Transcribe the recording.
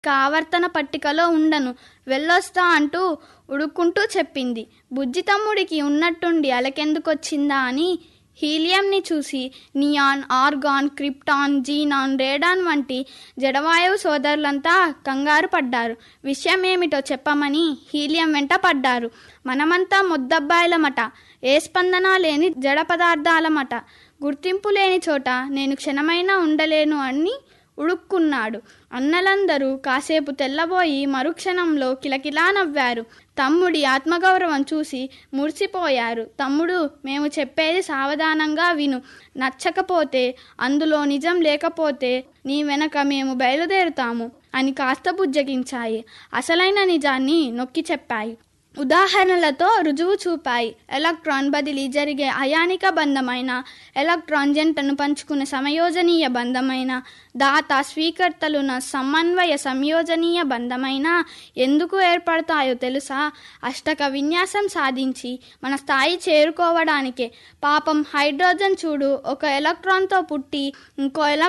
ఆవర్తన పట్టికలో ఉండను వెళ్ళొస్తా అంటూ ఉడుక్కుంటూ చెప్పింది బుజ్జి తమ్ముడికి ఉన్నట్టుండి అలకెందుకొచ్చిందా అని హీలియంని చూసి neon argon krypton xenon radon వంటి జడవాయువు సోదరులంతా కంగారు పడ్డారు విషయం ఏమిటో చెప్పమని హీలియం వెంట పడ్డారు మనమంతా ముద్దబ్బాయిలమట ఏ స్పందన లేని జడ పదార్థాలమట గుర్తింపు లేని చోట నేను క్షణమైనా ఉండలేను అని ఉడుక్కున్నాడు అన్నలందరూ కాసేపు తెల్లబోయి మరుక్షణంలో కిలకిలా నవ్వారు తమ్ముడి ఆత్మగౌరవం చూసి మురిసిపోయారు తమ్ముడు మేము చెప్పేది సావధానంగా విను నచ్చకపోతే అందులో నిజం లేకపోతే నీ వెనక మేము బయలుదేరుతాము అని కాస్త బుజ్జగించాయి అసలైన నిజాన్ని నొక్కి చెప్పాయి ఉదాహరణలతో రుజువు చూపాయి ఎలక్ట్రాన్ బదిలీ జరిగే అయానిక బంధమైన ఎలక్ట్రాన్ జంటను పంచుకునే సమయోజనీయ బంధమైన దాత స్వీకర్తలున్న సమన్వయ సంయోజనీయ బంధమైన ఎందుకు ఏర్పడతాయో తెలుసా అష్టక విన్యాసం సాధించి మన స్థాయి చేరుకోవడానికే పాపం హైడ్రోజన్ చూడు ఒక ఎలక్ట్రాన్తో పుట్టి ఇంకో ఎలక్ట్రాన్